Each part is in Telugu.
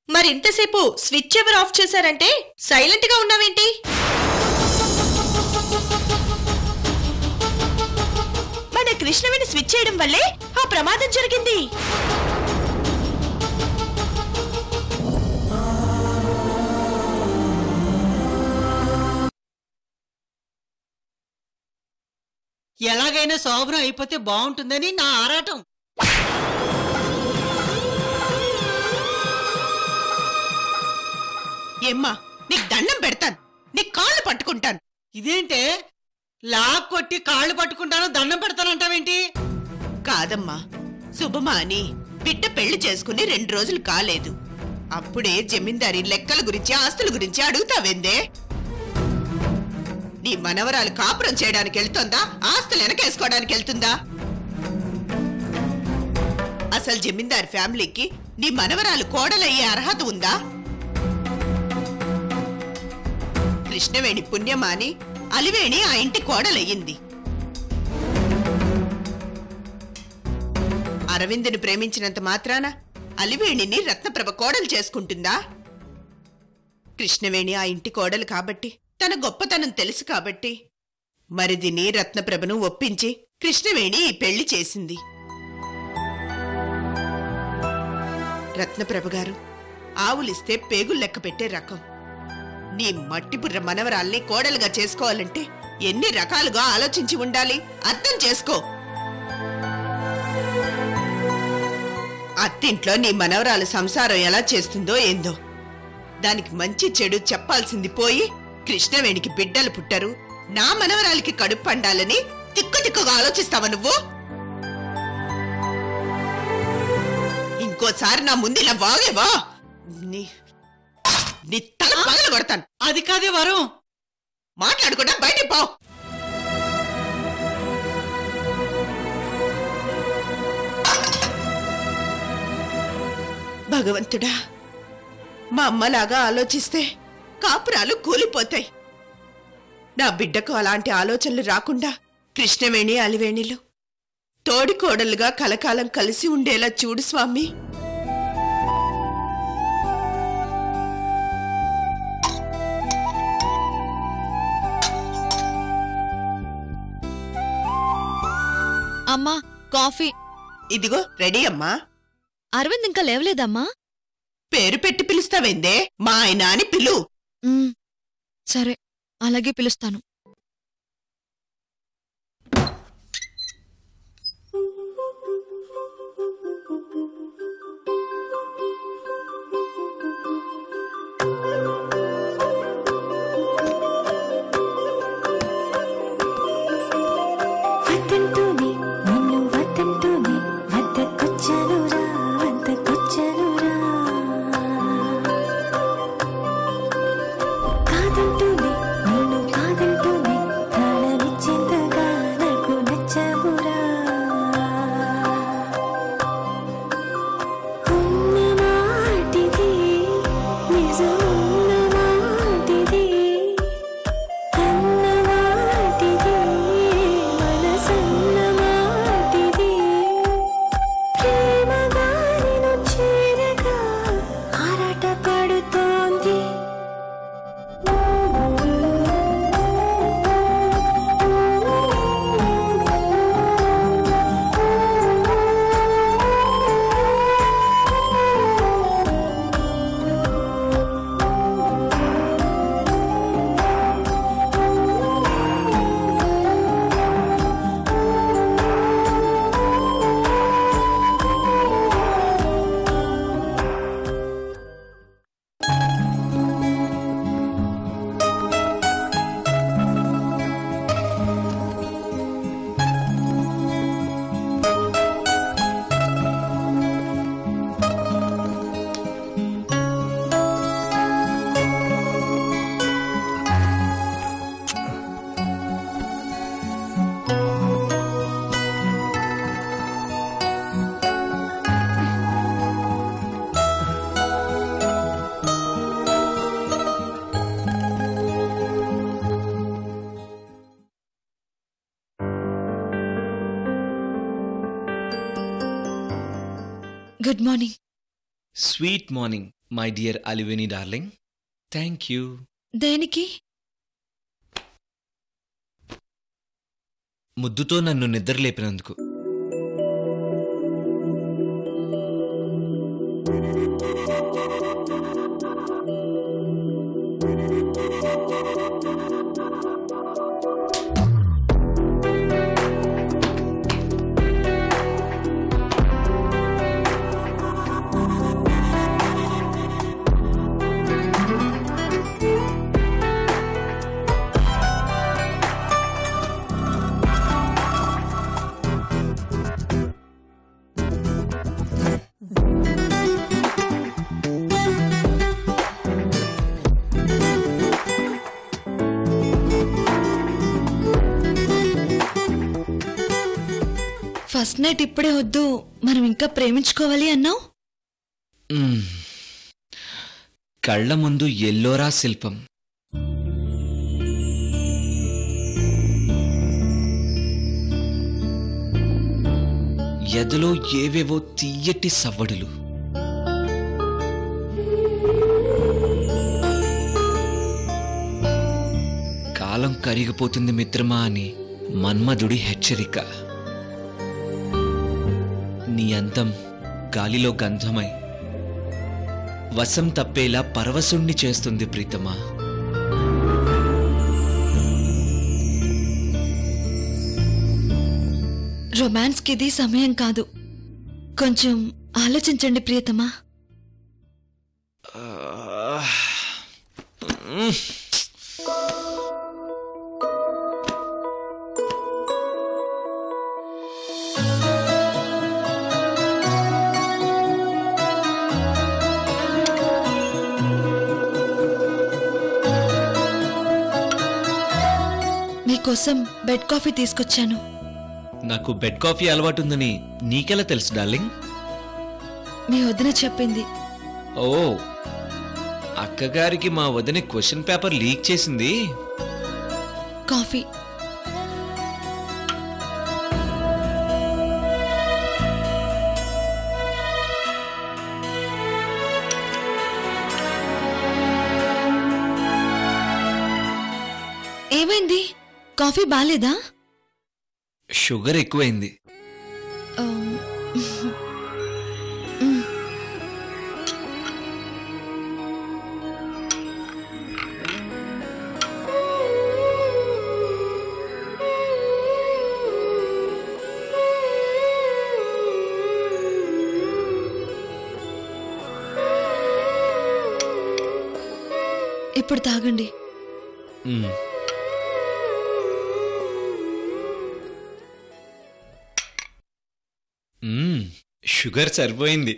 మరి ఇంతసేపు స్విచ్ ఎవరు ఆఫ్ చేశారంటే సైలెంట్ గా ఉన్నావేంటి మన కృష్ణవేణి స్విచ్ చేయడం వల్లే ఆ ప్రమాదం జరిగింది ఎలాగైనా శోభనం అయిపోతే బాగుంటుందని నా ఆరాటం ఏమ్మా నీకు దండం పెడతాను నీ కాళ్ళు పట్టుకుంటాను ఇదేంటే లాక్ కొట్టి కాళ్ళు పట్టుకుంటాను దండం పెడతానంటావేంటి కాదమ్మా శుభమా అని బిడ్డ పెళ్లి చేసుకుని రెండు రోజులు కాలేదు అప్పుడే జమీందారి లెక్కల గురించి ఆస్తుల గురించి అడుగుతావేందే నీ మనవరాలు కాపురం చేయడానికి వెళ్తుందా ఆస్తులు వెనకేసుకోవడానికి వెళ్తుందా అసలు జమీందారి ఫ్యామిలీకి నీ మనవరాలు కోడలయ్యే అర్హత ఉందా కృష్ణవేణి పుణ్యమాని అలివేణి ఆ ఇంటి కోడలయ్యింది అరవిందుని ప్రేమించినంత మాత్రాన అలివేణిని రత్నప్రభ కోడలు చేసుకుంటుందా కృష్ణవేణి ఆ ఇంటి కోడలు కాబట్టి తన గొప్పతనం తెలుసు కాబట్టి మరిదిని రత్నప్రభను ఒప్పించి కృష్ణవేణి ఈ పెళ్లి చేసింది రత్నప్రభ గారు ఆవులిస్తే పేగులు లెక్క పెట్టే రకం నీ మట్టిబుర్ర మనవరాల్ని కోడలుగా చేసుకోవాలంటే ఎన్ని రకాలుగా ఆలోచించి ఉండాలి అర్థం చేసుకో అత్తింట్లో నీ మనవరాలు సంసారం ఎలా చేస్తుందో ఏందో దానికి మంచి చెడు చెప్పాల్సింది పోయి కృష్ణవేణికి బిడ్డలు పుట్టరు నా మనవరాలికి కడుపు పండాలని తిక్కు తిక్కుగా ఆలోచిస్తావా నువ్వు ఇంకోసారి నా ముందు ఇలా వాగేవా నీ నీ తల పగలు కొడతాను అది కాదే వరం మాట్లాడకుండా బయటికి పో భగవంతుడా మా అమ్మలాగా ఆలోచిస్తే కాపురాలు కూలిపోతాయి నా బిడ్డకు అలాంటి ఆలోచనలు రాకుండా కృష్ణవేణి అలివేణిలు తోడికోడలుగా కలకాలం కలిసి ఉండేలా చూడు స్వామి అమ్మా కాఫీ ఇదిగో రెడీ అమ్మా అరవింద్ ఇంకా లేవలేదమ్మా పేరు పెట్టి పిలుస్తావేందే మా ఆయన అని పిలు ఉమ్, సరే అలాగే పిలుస్తాను వద్దంటూనే నిన్ను వద్దంటూనే వద్దకొచ్చానురా వద్దకొచ్చానురా కాదంటూనే నిన్ను కాదంటూనే ప్రాణమిచ్చేంతగా నాకు నచ్చావురా ఉన్న మాటిది నిజమున్న మాటిది అన్నమాటిది మనసన్నమాటిది ప్రేమగా నిన్ను చేరగా ఆరాట పడుతోంది good morning sweet morning my dear Aliveni darling thank you దేనికి ముద్దుతో నన్ను నిద్ర లేపినందుకు ఫస్ట్ నైట్ ఇప్పుడే వద్దు మనం ఇంకా ప్రేమించుకోవాలి అన్నావు మ్మ్. కళ్ళ ముందు ఎల్లోరా శిల్పం ఎదలో ఏవేవో తీయటి సవ్వడులు కాలం కరిగిపోతుంది మిత్రమా అని మన్మధుడి హెచ్చరిక నీ అందం గాలిలో గంధమై వశం తప్పేలా పరవశుణ్ణి చేస్తుంది ప్రీతమా రొమాన్స్కి ఇది సమయం కాదు కొంచెం ఆలోచించండి ప్రియతమా మీకోసం బెడ్ కాఫీ తీసుకొచ్చాను నాకు బెడ్ కాఫీ అలవాటుందని నీకెలా తెలుసు డార్లింగ్ మీ వదిన చెప్పింది ఓ అక్కగారికి మా వదిన క్వశ్చన్ పేపర్ లీక్ చేసింది కాఫీ ఏమైంది కాఫీ బాలేదా షుగర్ ఎక్కువైంది Um, ఇప్పుడు తాగండి మ్మ్. మ్మ్. షుగర్ సరిపోయింది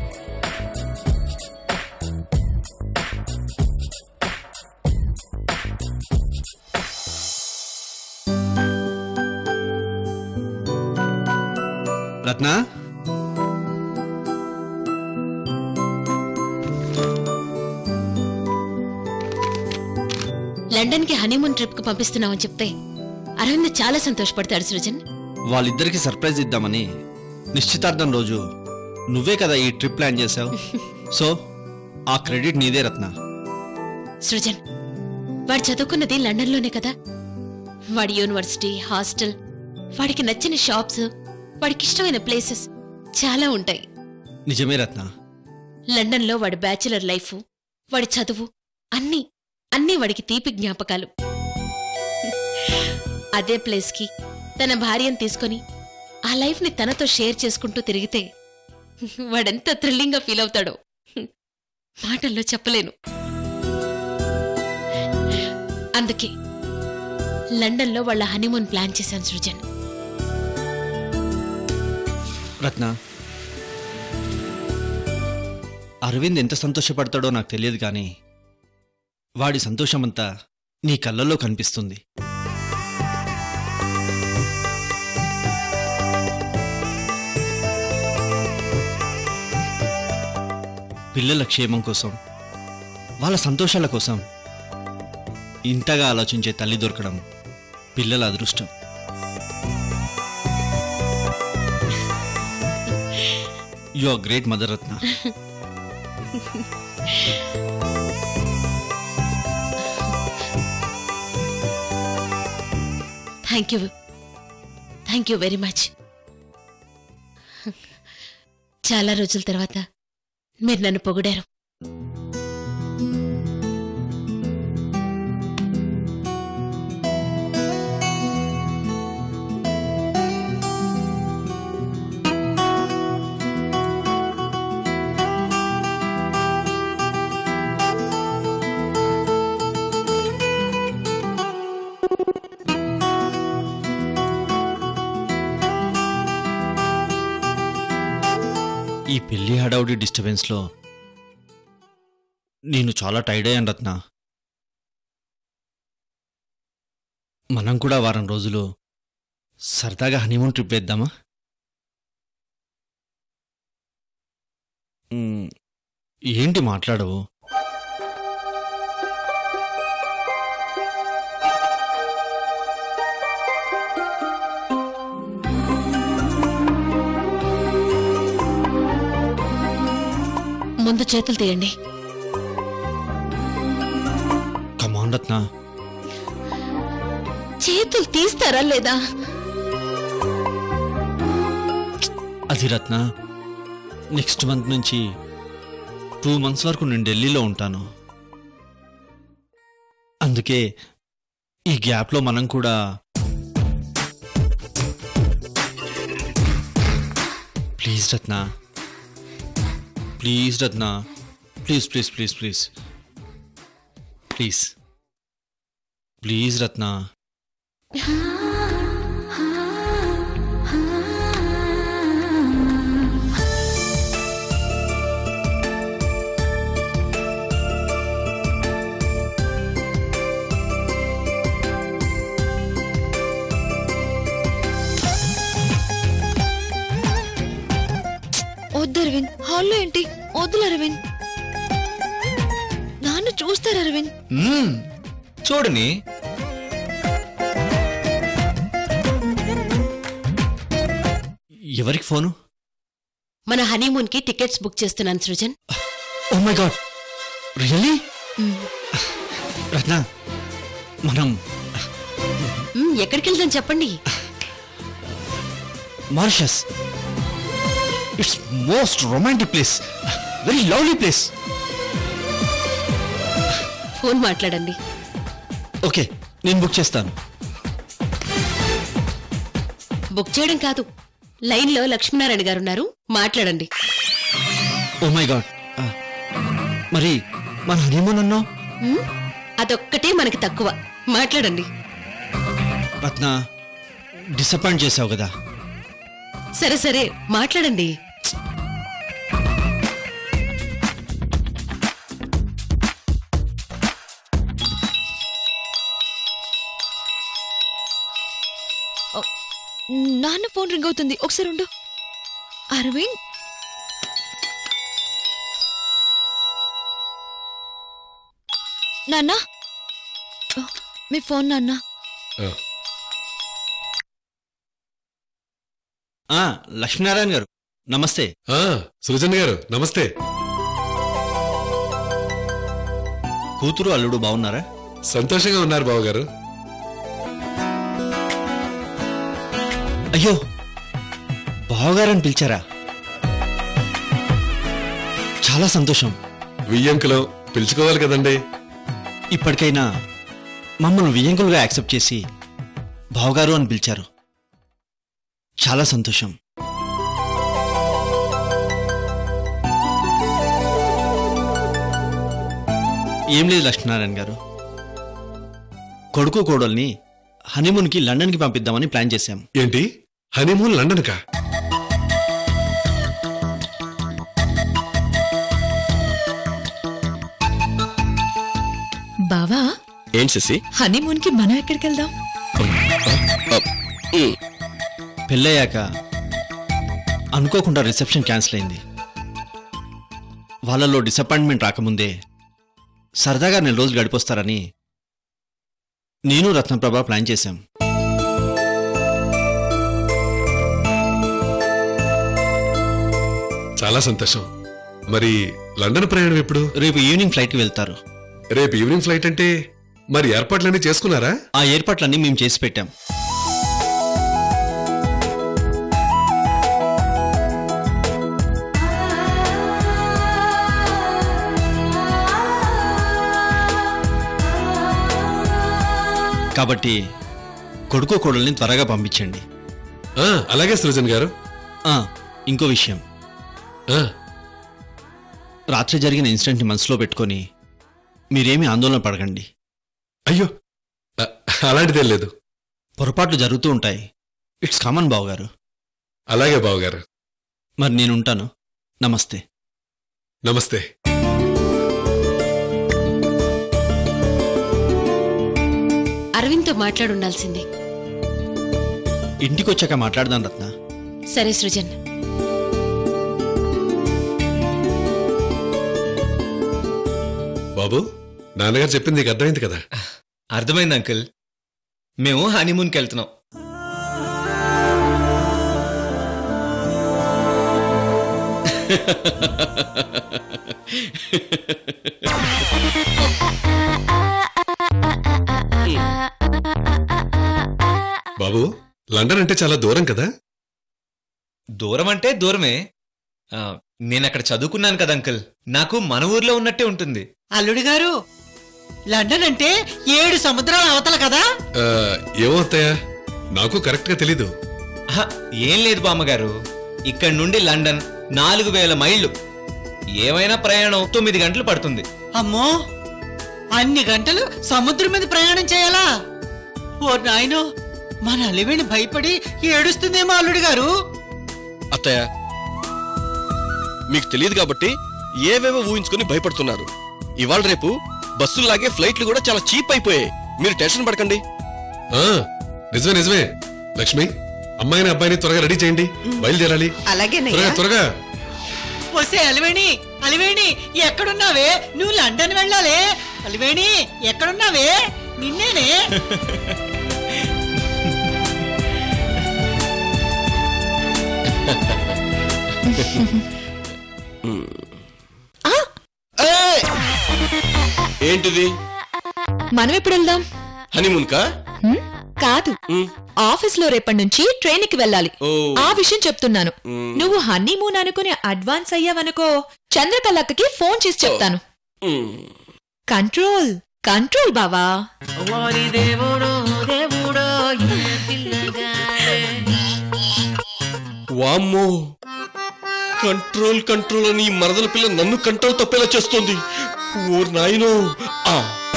రత్న లండన్ కి హనీమూన్ ట్రిప్ కు పంపిస్తున్నామని చెప్తే అరవింద్ చాలా సంతోషపడతాడు సృజన్ వాళ్ళిద్దరికి సర్ప్రైజ్ ఇద్దామని నిశ్చితార్థం రోజు నువ్వే కదా ఈ ట్రిప్ ప్లాన్ చేసావు సో ఆ క్రెడిట్ నీదే రత్న సృజన్ వాడు చదువుకున్నది లండన్ లోనే కదా వాడి యూనివర్సిటీ హాస్టల్ వాడికి నచ్చిన షాప్స్ వాడికి ఇష్టమైన ప్లేసెస్ చాలా ఉంటాయి నిజమే రత్న లండన్ లో వాడి బ్యాచులర్ లైఫ్ వాడి చదువు అన్నీ అన్నీ వాడికి తీపి జ్ఞాపకాలు అదే ప్లేస్ కి తన భార్యను తీసుకొని ఆ లైఫ్ ని తనతో షేర్ చేసుకుంటూ తిరిగితే వాడెంత థ్రిల్లింగ్ గా ఫీల్ అవుతాడో మాటల్లో చెప్పలేను అందుకే లండన్లో వాళ్ళ హనీమూన్ ప్లాన్ చేశాను సృజన్ రత్న అరవింద్ ఎంత సంతోషపడతాడో నాకు తెలియదు కానీ వాడి సంతోషమంతా నీ కళ్ళల్లో కనిపిస్తుంది పిల్లల క్షేమం కోసం వాళ్ళ సంతోషాల కోసం ఇంతగా ఆలోచించే తల్లి దొరకడం పిల్లల అదృష్టం you are great mother Ratna thank you thank you very much చాలా రోజుల తర్వాత మీరు నన్ను పొగిడారు ఈ పెళ్లి హడావుడి డిస్టర్బెన్స్లో నేను చాలా టైర్డ్ అయ్యాను రత్న మనం కూడా వారం రోజులు సరదాగా హనీమూన్ ట్రిప్ వేద్దామా మ్, ఏంటి మాట్లాడవు ముందు చేతులు తీయండి కమాన్ రత్న చేతులు తీస్తారా లేదా అది రత్న నెక్స్ట్ మంత్ నుంచి టూ మంత్స్ వరకు నేను ఢిల్లీలో ఉంటాను అందుకే ఈ గ్యాప్లో మనం కూడా please Ratna please Ratna please please please please please please Ratna వద్దు అరవింద్ హాల్లో ఏంటి వద్దులు అరవింద్ నాన్న చూస్తారు అరవింద్ మ్మ్. చూడని ఎవరికి ఫోను మన హనీమూన్ కి టికెట్స్ బుక్ చేస్తున్నాను Srujan oh my god really Ratna మనం మ్, ఎక్కడికి వెళ్దాం చెప్పండి Mauritius it's most romantic place very lovely place phone మాట్లాడండి ఓకే నేను బుక్ చేస్తాను బుక్ చేయడం కాదు లైన్లో లక్ష్మీనారాయణ గారు ఉన్నారు మాట్లాడండి ఓ మై గాడ్ మరి మన హనీమూన్ అన్నావు మ్, అదొక్కటే మనకి తక్కువ మాట్లాడండి రత్న డిసప్పాయింట్ చేసావు కదా సరే సరే మాట్లాడండి నాన్న ఫోన్ రింగ్ అవుతుంది ఒకసారి ఉండు అరవింద్ నాన్న ఓ, మీ ఫోన్ నాన్న ఆ, లక్ష్మీనారాయణ గారు నమస్తే ఆ, సృజన్ గారు నమస్తే కూతురు అల్లుడు బాగున్నారా సంతోషంగా ఉన్నారు బావగారు అయ్యో బావగారని పిలిచారా చాలా సంతోషం వియ్యంకులో పిలుచుకోవాలి కదండి ఇప్పటికైనా మమ్మల్ని వియ్యంకులుగా యాక్సెప్ట్ చేసి బావగారు అని పిలిచారు చాలా సంతోషం ఏం లేదు లక్ష్మీనారాయణ గారు కొడుకు కోడల్ని హనీమూన్కి లండన్కి పంపిద్దామని ప్లాన్ చేశాం ఏంటి హనీమూన్ లండన్ కా బావా ఏంటి శశి హనీమూన్ కి మనం ఎక్కడికి వెళ్దాం పెళ్ళయ్యాక అనుకోకుండా రిసెప్షన్ క్యాన్సిల్ అయింది వాళ్ళలో డిసప్పాయింట్మెంట్ రాకముందే సరదాగా నెల రోజులు గడిపొస్తారని నేను రత్నప్రభ ప్లాన్ చేశాం చాలా సంతోషం మరి లండన్ ప్రయాణం ఎప్పుడు రేపు ఈవినింగ్ ఫ్లైట్కి వెళ్తారు రేపు ఈవినింగ్ ఫ్లైట్ అంటే మరి ఏర్పాట్లన్నీ చేసుకున్నారా ఆ ఏర్పాట్లన్నీ మేము చేసి పెట్టాం కాబట్టి కొడుకు కోడల్ని త్వరగా పంపించండి ఆ, అలాగే సృజన్ గారు ఆ, ఇంకో విషయం ఆ, రాత్రి జరిగిన ఇన్సిడెంట్ని మనసులో పెట్టుకొని మీరేమీ ఆందోళన పడకండి అయ్యో ఆ, అలాంటిదేం లేదు పొరపాట్లు జరుగుతూ ఉంటాయి ఇట్స్ కామన్ బావు గారు అలాగే బావగారు మరి నేను ఉంటాను నమస్తే నమస్తే అరవింద్తో మాట్లాడుండాల్సింది ఇంటికొచ్చాక మాట్లాడదాం రత్న సరే సృజన్ బాబు నాన్నగారు చెప్పింది నీకు అర్థమైంది కదా అర్థమైంది అంకుల్ మేము హనీమూన్కి వెళ్తున్నాం బాబు లండన్ అంటే చాలా దూరం కదా దూరం అంటే దూరమే ఆ, నేను అక్కడ చదువుకున్నాను కదా అంకుల్ నాకు మన ఊర్లో ఉన్నట్టే ఉంటుంది అల్లుడు గారు లండన్ అంటే ఏడు సముద్రాల అవతల కదా ఆ, ఏమో అత్తయ్య నాకు కరెక్ట్గా తెలీదు ఆహా, ఏం లేదు బామ్మగారు ఇక్కడి నుండి లండన్ నాలుగు వేల మైళ్ళు ఏమైనా ప్రయాణం తొమ్మిది గంటలు పడుతుంది అమ్మో అన్ని గంటలు సముద్రం మీద ప్రయాణం చేయాలా ఓ నాయనో మన అలివేణి భయపడి ఏడుస్తుందేమో అల్లుడు గారు అత్తయ్య మీకు తెలియదు కాబట్టి ఏవేవో ఊహించుకొని భయపడుతున్నారు ఇవాళ రేపు బస్సుల్లాగే ఫ్లైట్లు కూడా చాలా చీప్ అయిపోయాయి మీరు టెన్షన్ పడకండి ఆ, నిజమే నిజమే లక్ష్మి అమ్మాయిని అబ్బాయిని త్వరగా రెడీ చేయండి బయలుదేరాలి అలాగేనయ్యా త్వరగా త్వరగా వస్తే అలివేణి అలివేణి ఎక్కడున్నావే నువ్వు లండన్ వెళ్ళాలే అలివేణి ఎక్కడున్నావే నిన్నేనే ఏయ్! ఏంటిది మనం ఎప్పుడు వెళ్దాం హనీమూన్ కా హ్మ్? కాదు హ్మ్. ఆఫీస్ లో రేపటి నుంచి ట్రైన్ కి వెళ్ళాలి ఓ. ఆ విషయం చెప్తున్నాను మ్. నువ్వు హనీమూన్ అనుకుని అడ్వాన్స్ అయ్యావనుకో చంద్రకళక్కకి ఫోన్ చేసి చెప్తాను మ్. కంట్రోల్ కంట్రోల్ బావా వామ్మో కంట్రోల్ కంట్రోల్ అని ఈ మరదల పిల్ల నన్ను కంట్రోల్ తప్పేలా చేస్తోంది ఓ నాయనో ఆ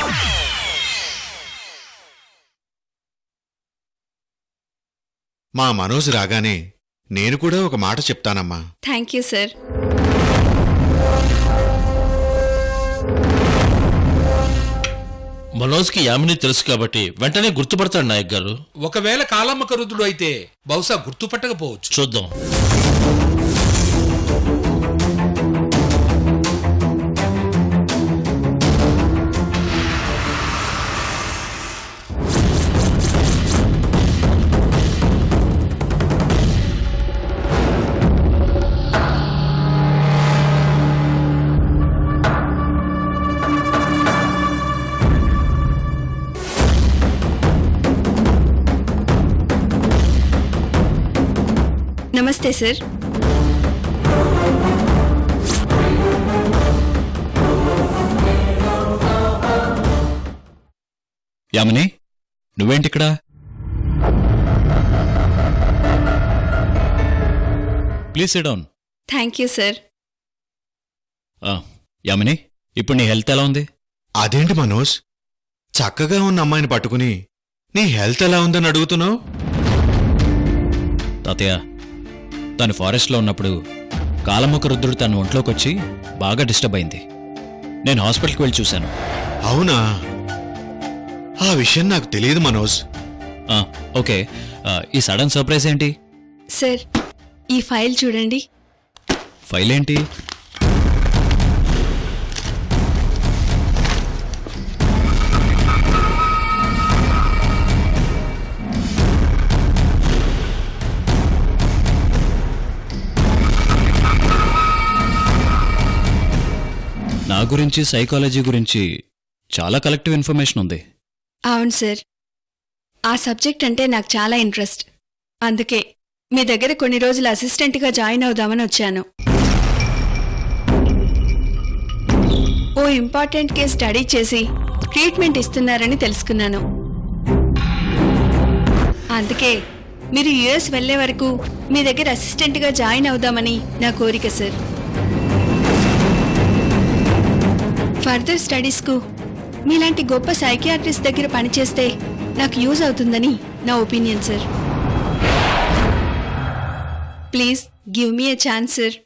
మా మనోజ్ రాగానే నేను కూడా ఒక మాట చెప్తానమ్మా థ్యాంక్ యూ సార్ మనోజ్కి యామిని తెలుసు కాబట్టి వెంటనే గుర్తుపడతాడు నాయక్ గారు ఒకవేళ కాలమ్మక రుద్రుడు అయితే బహుశా గుర్తుపట్టకపోవచ్చు చూద్దాం నమస్తే సార్ యామిని నువ్వేంటిక్కడ please down thank you sir Yamini ఇప్పుడు నీ హెల్త్ ఎలా ఉంది అదేంటి మనోజ్ చక్కగా ఉన్న అమ్మాయిని పట్టుకుని నీ హెల్త్ ఎలా ఉందని అడుగుతున్నావు తాతయ్య తను ఫారెస్ట్లో ఉన్నప్పుడు కాలముఖ రుద్రుడు తన ఒంట్లోకి వచ్చి బాగా డిస్టర్బ్ అయింది నేను హాస్పిటల్కి వెళ్ళి చూశాను అవునా ఆ విషయం నాకు తెలియదు మనోజ్ ఆ, ఓకే ఆ, ఈ సడన్ సర్ప్రైజ్ ఏంటి సార్ ఈ ఫైల్ చూడండి ఫైల్ ఏంటి గురించి సైకాలజీ గురించి చాలా కలెక్టివ్ ఇన్ఫర్మేషన్ ఉంది అవును సార్ ఆ సబ్జెక్ట్ అంటే నాకు చాలా ఇంట్రెస్ట్ అందుకే మీ దగ్గర కొన్ని రోజులు అసిస్టెంట్గా జాయిన్ అవుదామని వచ్చాను ఓ ఇంపార్టెంట్ కేస్ స్టడీ చేసి ట్రీట్మెంట్ ఇస్తున్నారని తెలుసుకున్నాను అందుకే మీరు యుఎస్ వెళ్లే వరకు మీ దగ్గర అసిస్టెంట్గా జాయిన్ అవుదామని నా కోరిక సార్ ఫర్దర్ స్టడీస్కు మీలాంటి గొప్ప సైకియాట్రిస్ట్ దగ్గర పనిచేస్తే నాకు యూజ్ అవుతుందని నా opinion sir please give me a chance sir